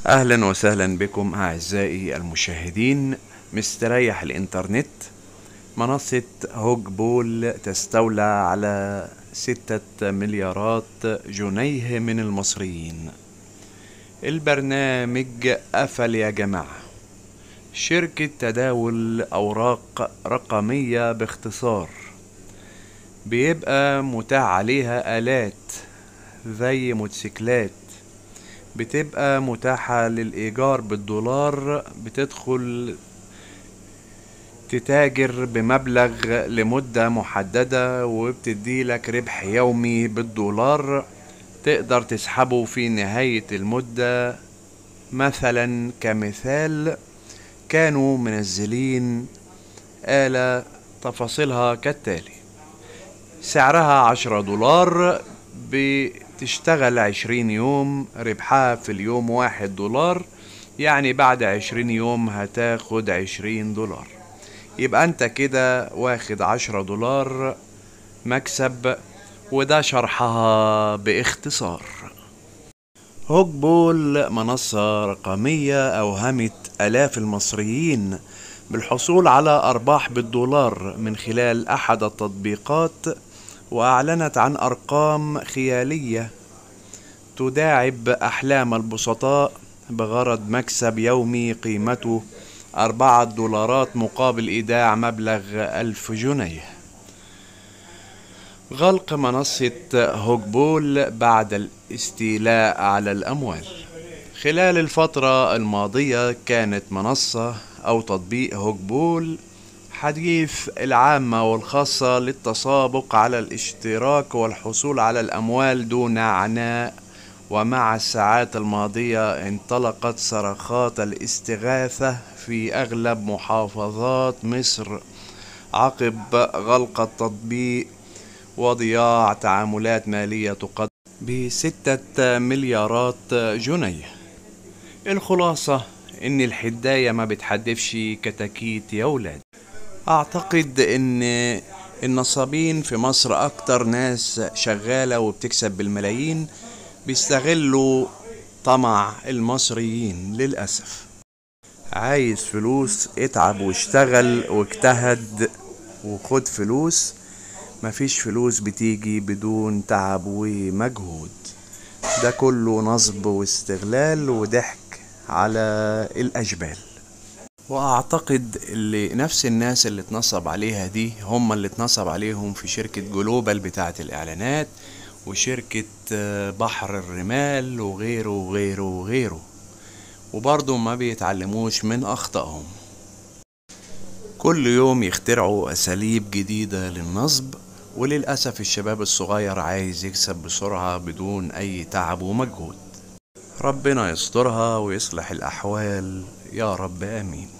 اهلا وسهلا بكم اعزائي المشاهدين مستريح الانترنت منصة هوج بول تستولى على ستة مليارات جنيه من المصريين البرنامج قفل يا جماعة شركة تداول أوراق رقمية باختصار بيبقى متاح عليها آلات زي موتوسيكلات بتبقى متاحة للإيجار بالدولار بتدخل تتاجر بمبلغ لمدة محددة وبتدي لك ربح يومي بالدولار تقدر تسحبه في نهاية المدة مثلا كمثال كانوا منزلين آلة تفاصيلها كالتالي سعرها عشرة دولار بتشتغل عشرين يوم ربحها في اليوم واحد دولار يعني بعد عشرين يوم هتاخد عشرين دولار يبقى انت كده واخد عشرة دولار مكسب وده شرحها باختصار هوك بول منصة رقمية أوهمت آلاف المصريين بالحصول على أرباح بالدولار من خلال أحد التطبيقات وأعلنت عن أرقام خيالية تداعب أحلام البسطاء بغرض مكسب يومي قيمته أربعة دولارات مقابل إيداع مبلغ ألف جنيه غلق منصة هوك بول بعد الاستيلاء على الأموال خلال الفترة الماضية كانت منصة أو تطبيق هوك بول حديث العامة والخاصة للتسابق على الاشتراك والحصول على الأموال دون عناء ومع الساعات الماضية انطلقت صرخات الاستغاثة في أغلب محافظات مصر عقب غلق التطبيق وضياع تعاملات مالية تقدر بستة مليارات جنيه الخلاصة إن الحداية ما بتحدفش كتاكيت يا ولاد أعتقد إن النصابين في مصر أكتر ناس شغالة وبتكسب بالملايين بيستغلوا طمع المصريين للأسف عايز فلوس اتعب واشتغل واجتهد وخد فلوس مفيش فلوس بتيجي بدون تعب ومجهود ده كله نصب واستغلال وضحك على الأجبال واعتقد اللي نفس الناس اللي اتنصب عليها دي هم اللي اتنصب عليهم في شركة جلوبال بتاعة الاعلانات وشركة بحر الرمال وغيره وغيره وغيره وبرضه ما بيتعلموش من اخطائهم كل يوم يخترعوا اساليب جديدة للنصب وللأسف الشباب الصغير عايز يكسب بسرعة بدون أي تعب ومجهود ربنا يسترها ويصلح الأحوال يا رب آمين